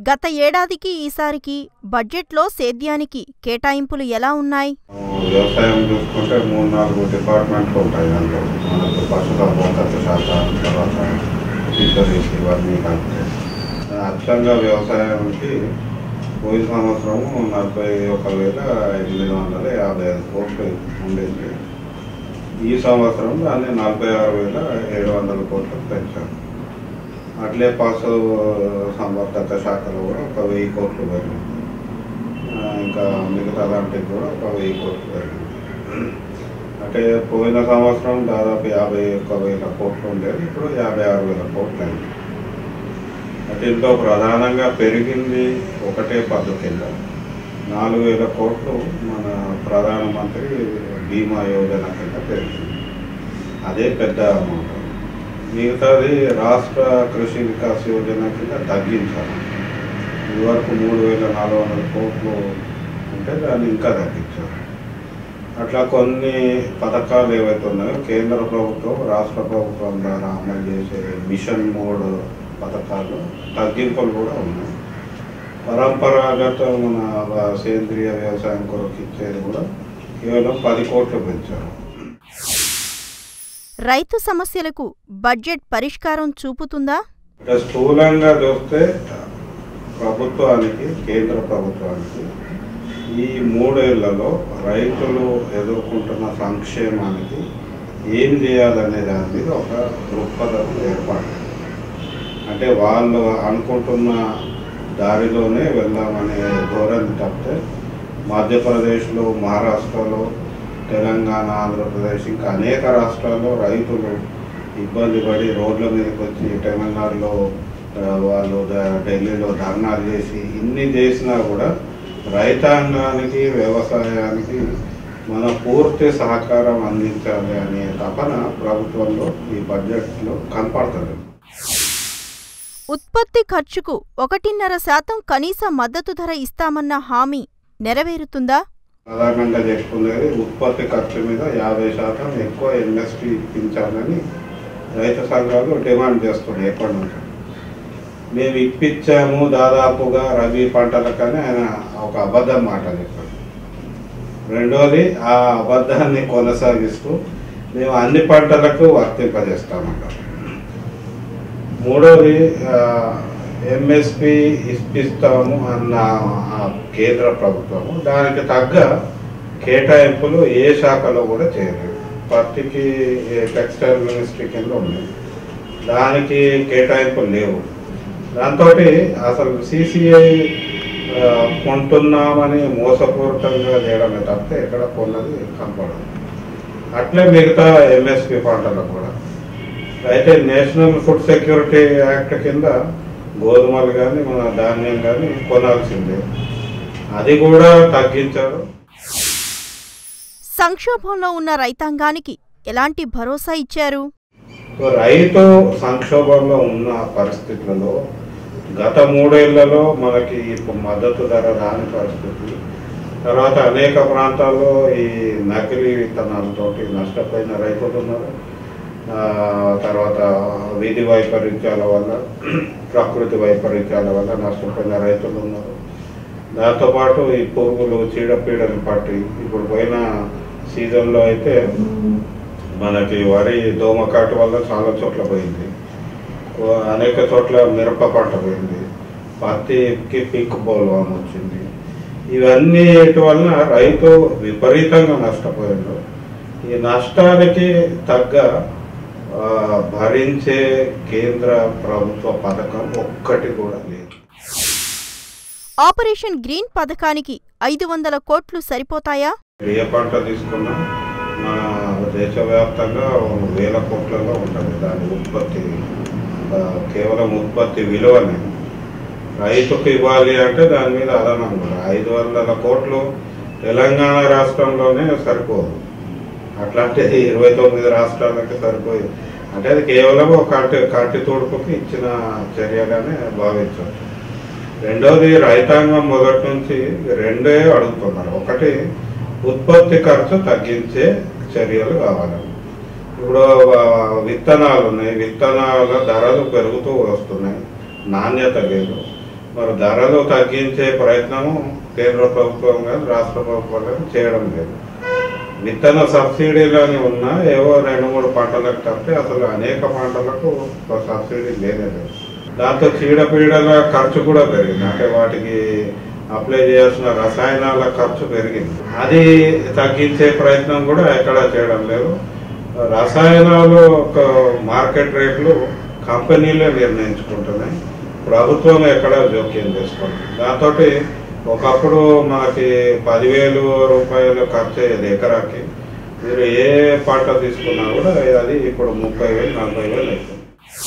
గత ఏడాదికి ఈసారికి బడ్జెట్లో సేద్యానికి కేటాయింపులు ఎలా ఉన్నాయి వ్యవసాయం చూసుకుంటే మూడు నాలుగు డిపార్ట్మెంట్లు ఉంటాయి దాంట్లో మనకు పశుల భూగత శాఖ తర్వాత ఫిషరీస్ ఇవన్నీ కలిపి అచ్చంగా వ్యవసాయానికి పోయిన సంవత్సరము నలభై ఒక వేల ఎనిమిది వందల యాభై ఐదు కోట్లు ఉండేది ఈ సంవత్సరం దాన్ని నలభై ఆరు వేల ఏడు వందల కోట్లు పెంచారు అట్లే పశు సంవర్ధక శాఖలో కూడా ఒక వెయ్యి కోట్లు పెరిగింది ఆ, ఇంకా మిగతా దాంట్లోకి కూడా ఒక వెయ్యి కోట్లు పెరిగింది అంటే పోయిన సంవత్సరం దాదాపు యాభై ఒక్క వేల కోట్లు ఉండేది ఇప్పుడు యాభై ఆరు వేల కోట్లు అయింది అంటే ఇంట్లో ప్రధానంగా పెరిగింది ఒకటే పద్ధతి కింద నాలుగు వేల కోట్లు మన ప్రధానమంత్రి బీమా యోజన కింద పెరిగింది అదే పెద్ద అమౌంట్ మిగతాది రాష్ట్ర కృషి వికాస్ యోజన కింద తగ్గించాలి ఇదివరకు మూడు వేల నాలుగు వందల కోట్లు ఉంటే దాన్ని ఇంకా తగ్గించారు అట్లా కొన్ని పథకాలు ఏవైతే ఉన్నాయో కేంద్ర ప్రభుత్వం రాష్ట్ర ప్రభుత్వం ద్వారా అమలు చేసే మిషన్ మోడ్ పథకాలు తగ్గింపులు కూడా ఉన్నాయి పరంపరాగత మన వ- సేంద్రియ వ్యవసాయం కొరకు ఇచ్చేది కూడా కేవలం పది కోట్లు పెంచారు రైతు సమస్యలకు బడ్జెట్ పరిష్కారం చూపుతుందా అంటే స్థూలంగా చూస్తే ప్రభుత్వానికి కేంద్ర ప్రభుత్వానికి ఈ మూడేళ్లలో రైతులు ఎదుర్కొంటున్న సంక్షేమానికి ఏం చేయాలనే దాని మీద ఒక దృక్పథం ఏర్పాటు అంటే వాళ్ళు అనుకుంటున్న దారిలోనే వెళ్దామనే ధోరణి తప్పితే మధ్యప్రదేశ్లో మహారాష్ట్రలో తెలంగాణ ఆంధ్రప్రదేశ్ ఇంకా అనేక రాష్ట్రాల్లో రైతులు ఇబ్బంది పడి రోడ్ల మీదకి వచ్చి తమిళనాడులో ఆ, వాళ్ళు ద- ఢిల్లీలో ధర్నాలు చేసి ఇన్ని చేసినా కూడా రైతాంగానికి వ్యవసాయానికి మన పూర్తి సహకారం అందించాలి అనే తపన ప్రభుత్వంలో ఈ బడ్జెట్లో కనపడుతుంది ఉత్పత్తి ఖర్చుకు ఒకటిన్నర శాతం కనీస మద్దతు ధర ఇస్తామన్న హామీ నెరవేరుతుందా ప్రధానంగా చెప్పుకునేది ఉత్పత్తి ఖర్చు మీద యాభై శాతం ఎక్కువ ఇండస్ట్రీ ఇప్పించాలని రైతు సంఘాలు డిమాండ్ చేస్తున్నాయి ఎప్పటి నుంచి మేము ఇప్పించాము దాదాపుగా రబీ పంటలకని ఆయన ఒక అబద్ధం మాట చెప్పాడు రెండోది ఆ అబద్ధాన్ని కొనసాగిస్తూ మేము అన్ని పంటలకు వర్తింపజేస్తామంటాం మూడోది ఎంఎస్పి ఇప్పిస్తాము అన్న ఆ కేంద్ర ప్రభుత్వము దానికి తగ్గ కేటాయింపులు ఏ శాఖలో కూడా చేయలేదు పత్తికి టెక్స్టైల్ మినిస్ట్రీ కింద ఉంది దానికి కేటాయింపులు లేవు దాంతో అసలు సిసిఐ కొంటున్నామని మోసపూరితంగా చేయడమే తప్పితే ఎక్కడ కొన్నది కనపడదు అట్లే మిగతా ఎంఎస్పి పంటలకు కూడా అయితే నేషనల్ ఫుడ్ సెక్యూరిటీ యాక్ట్ కింద గోధుమలు కానీ మన ధాన్యం కానీ కొనాల్సిందే అది కూడా తగ్గించారు సంక్షోభంలో ఉన్న రైతాంగానికి ఎలాంటి భరోసా ఇచ్చారు సో రైతు సంక్షోభంలో ఉన్న పరిస్థితులలో గత మూడేళ్లలో మనకి ఇప్పుడు మద్దతు ధర రాని పరిస్థితి తర్వాత అనేక ప్రాంతాల్లో ఈ నకిలీ విత్తనాలతోటి నష్టపోయిన రైతులు ఉన్నారు ఆ, తర్వాత వీధి వైపరీత్యాల వల్ల ప్రకృతి వైపరీత్యాల వల్ల నష్టపోయిన రైతులు ఉన్నారు దాంతోపాటు ఈ పురుగులు చీడపీడలు పట్టి ఇప్పుడు పోయిన సీజన్లో అయితే మనకి వరి దోమకాటు వల్ల చాలా చోట్ల పోయింది ఓ- అనేక చోట్ల మిరప పంట పోయింది పత్తికి పింక్ బోల్వాన్ వచ్చింది ఇవన్నీ వీటి వలన రైతు విపరీతంగా నష్టపోయాడు ఈ నష్టానికి తగ్గ ఆ, భరించే కేంద్ర ప్రభుత్వ పథకం ఒక్కటి కూడా లేదు ఆపరేషన్ గ్రీన్ పథకానికి ఐదు వందల కోట్లు సరిపోతాయా ఏ పంట తీసుకున్నా మన దేశవ్యాప్తంగా వేల కోట్లలో ఉంటుంది దాని ఉత్పత్తి ఆ, కేవలం ఉత్పత్తి విలువనే రైతుకు ఇవ్వాలి అంటే దాని మీద అదనం కూడా ఐదు వందల కోట్లు తెలంగాణ రాష్ట్రంలోనే సరిపోదు అట్లాంటిది ఇరవై తొమ్మిది రాష్ట్రాలకి సరిపోయి అంటే అది కేవలం ఒక కంటి కంటి తూడుపుకి ఇచ్చిన చర్యగానే భావించవచ్చు రెండోది రైతాంగం మొదటి నుంచి రెండే అడుగుతున్నారు ఒకటి ఉత్పత్తి ఖర్చు తగ్గించే చర్యలు కావాలి ఇప్పుడు ఆ, విత్తనాలు ఉన్నాయి విత్తనాల ధరలు పెరుగుతూ వస్తున్నాయి నాణ్యత లేదు మరి ధరలు తగ్గించే ప్రయత్నము కేంద్ర ప్రభుత్వం కానీ రాష్ట్ర ప్రభుత్వం కానీ చేయడం లేదు విత్తన సబ్సిడీలు అని ఉన్నా ఏవో రెండు మూడు పంటలకు తప్పితే అసలు అనేక పంటలకు ఒక సబ్సిడీ లేనే లేదు దాంతో చీడపీడల ఖర్చు కూడా పెరిగింది అంటే వాటికి అప్లై చేయాల్సిన రసాయనాల ఖర్చు పెరిగింది అది తగ్గించే ప్రయత్నం కూడా ఎక్కడా చేయడం లేదు రసాయనాలు ఒక మార్కెట్ రేట్లు కంపెనీలే నిర్ణయించుకుంటున్నాయి ప్రభుత్వం ఎక్కడ జోక్యం చేసుకుంటుంది దాంతో ఒకప్పుడు మనకి పదివేలు రూపాయలు ఖర్చు అయ్యేది ఎకరాకి మీరు ఏ పంట తీసుకున్నా కూడా అది ఇప్పుడు ముప్పై వేలు నలభై వేలు అవుతుంది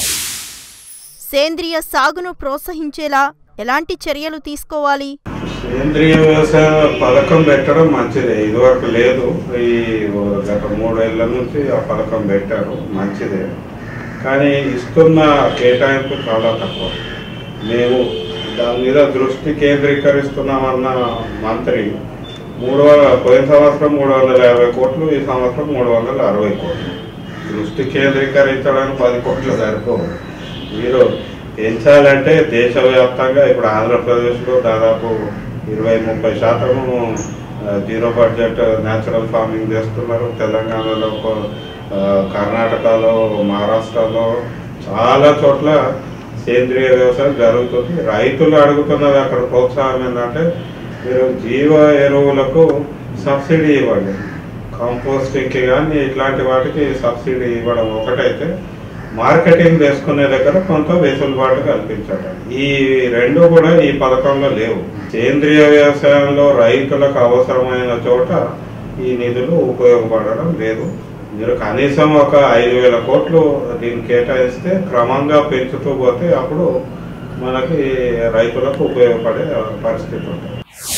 సేంద్రియ సాగును ప్రోత్సహించేలా ఎలాంటి చర్యలు తీసుకోవాలి సేంద్రియ వ్యవసాయ పథకం పెట్టడం మంచిదే ఇదివరకు లేదు ఈ గత మూడేళ్ల నుంచి ఆ పథకం పెట్టారు మంచిదే కానీ ఇస్తున్న కేటాయింపు చాలా తక్కువ మేము దాని మీద దృష్టి కేంద్రీకరిస్తున్నామన్న మంత్రి మూడు వందల పోయిన సంవత్సరం మూడు వందల యాభై కోట్లు ఈ సంవత్సరం మూడు వందల అరవై కోట్లు దృష్టి కేంద్రీకరించడానికి పది కోట్లు సరిపోవు మీరు పెంచాలంటే దేశవ్యాప్తంగా ఇప్పుడు ఆంధ్రప్రదేశ్లో దాదాపు ఇరవై ముప్పై శాతము ఆ, జీరో బడ్జెట్ న్యాచురల్ ఫార్మింగ్ చేస్తున్నారు తెలంగాణలో ఒక- ఆ, కర్ణాటకలో మహారాష్ట్రలో చాలా చోట్ల సేంద్రియ వ్యవసాయం జరుగుతుంది రైతులు అడుగుతున్నది అక్కడ ప్రోత్సాహం ఏంటంటే మీరు జీవ ఎరువులకు సబ్సిడీ ఇవ్వండి కాంపోస్టింగ్కి కానీ ఇట్లాంటి వాటికి సబ్సిడీ ఇవ్వడం ఒకటైతే మార్కెటింగ్ చేసుకునే దగ్గర కొంత వెసులుబాటు కల్పించడం ఈ రెండు కూడా ఈ పథకంలో లేవు సేంద్రియ వ్యవసాయంలో రైతులకు అవసరమైన చోట ఈ నిధులు ఉపయోగపడడం లేదు మీరు కనీసం ఒక ఐదు వేల కోట్లు దీన్ని కేటాయిస్తే క్రమంగా పెంచుతూ పోతే అప్పుడు మనకి రైతులకు ఉపయోగపడే పరిస్థితి ఉంటుంది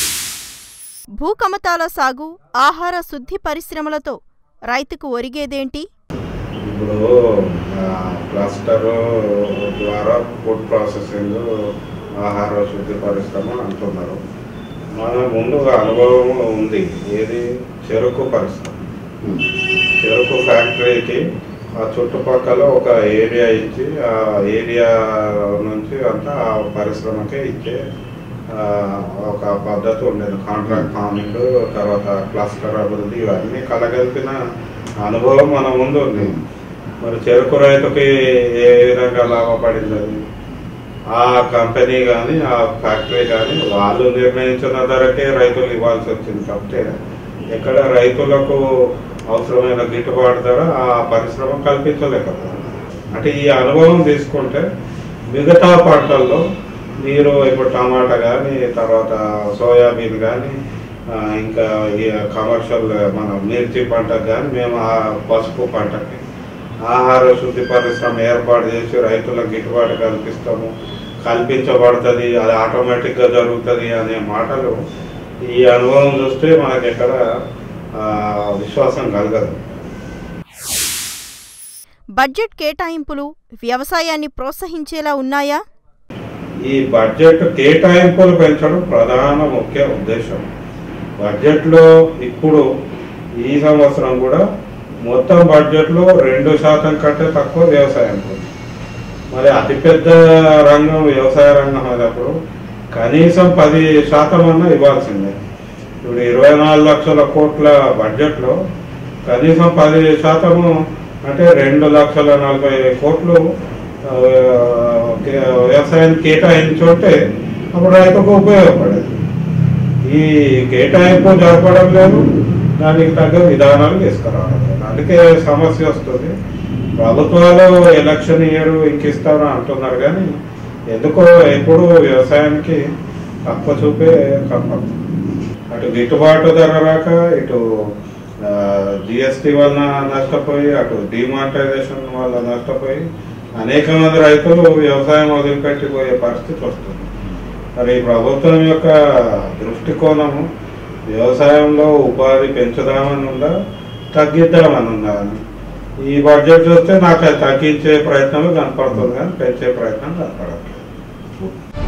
భూకమతాల సాగు ఆహార శుద్ధి పరిశ్రమలతో రైతుకు ఒరిగేదేంటి ఇప్పుడు ఆ, క్లస్టర్ ద్వారా ఫుడ్ ప్రాసెసింగ్ ఆహార శుద్ధి పరిశ్రమ అంటున్నారు మన ముందుగా అనుభవం ఉంది ఏది చెరుకు పరిశ్రమ చెరుకు ఫ్యాక్టరీకి ఆ చుట్టుపక్కల ఒక ఏరియా ఇచ్చి ఆ ఏరియా నుంచి అంతా ఆ పరిశ్రమకే ఇచ్చే ఆ, ఒక పద్ధతి ఉండేది కాంట్రాక్ట్ ఫార్మింగ్ తర్వాత క్లస్టర్ అభివృద్ధి ఇవన్నీ కలగలిపిన అనుభవం మన ముందు ఉంది మరి చెరుకు రైతుకి ఏ విధంగా లాభపడింది అది ఆ కంపెనీ కానీ ఆ ఫ్యాక్టరీ కానీ వాళ్ళు నిర్ణయించిన ధరకే రైతులు ఇవ్వాల్సి వచ్చింది తప్పితే ఎక్కడ రైతులకు అవసరమైన గిట్టుబాటు ధర ఆ పరిశ్రమ కల్పించలేకపోతుంది అంటే ఈ అనుభవం తీసుకుంటే మిగతా పంటల్లో మీరు ఇప్పుడు టమాటా కానీ తర్వాత సోయాబీన్ కానీ ఇంకా ఈ కమర్షియల్ మన మిర్చి పంటకు కానీ మేము ఆ పసుపు పంటకి ఆహార శుద్ధి పరిశ్రమ ఏర్పాటు చేసి రైతులకు గిట్టుబాటు కల్పిస్తాము కల్పించబడుతుంది అది ఆటోమేటిక్గా జరుగుతుంది అనే మాటలు ఈ అనుభవం చూస్తే మనకి ఎక్కడ ఆ, విశ్వాసం కలగదు బడ్జెట్ కేటాయింపులు వ్యవసాయాన్ని ప్రోత్సహించేలా ఉన్నాయా ఈ బడ్జెట్ కేటాయింపులు పెంచడం ప్రధాన ముఖ్య ఉద్దేశం బడ్జెట్లో ఇప్పుడు ఈ సంవత్సరం కూడా మొత్తం బడ్జెట్లో రెండు శాతం కంటే తక్కువ వ్యవసాయం ఉంది మరి అతిపెద్ద రంగం వ్యవసాయ రంగం అయినప్పుడు కనీసం పది శాతం అన్నా ఇవ్వాల్సిందే ఇప్పుడు ఇరవై నాలుగు లక్షల కోట్ల బడ్జెట్లో కనీసం పది శాతము అంటే రెండు లక్షల నలభై కోట్లు ఆ, కే- వ్యవసాయానికి కేటాయించుంటే అప్పుడు రైతుకు ఉపయోగపడేది ఈ కేటాయింపు జరపడం లేదు దానికి తగ్గ విధానాలు తీసుకురావడం లేదు అందుకే సమస్య వస్తుంది ప్రభుత్వాలు ఎలక్షన్ ఇయర్ ఇంకిస్తారు అంటున్నారు కానీ ఎందుకో ఎప్పుడు వ్యవసాయానికి తక్కువ చూపే తప్పదు అటు గిట్టుబాటు ధర రాక ఇటు జిఎస్టీ వలన నష్టపోయి అటు డిమానిటైజేషన్ వల్ల నష్టపోయి అనేక మంది రైతులు వ్యవసాయం వదిలిపెట్టిపోయే పరిస్థితి వస్తుంది మరి ఈ ప్రభుత్వం యొక్క దృష్టికోణము వ్యవసాయంలో ఉపాధి పెంచుదామని ఉందా తగ్గిద్దామని ఉందా అని ఈ బడ్జెట్ చూస్తే నాకు అది తగ్గించే ప్రయత్నం కనపడుతుంది కానీ పెంచే ప్రయత్నం కనపడట్లేదు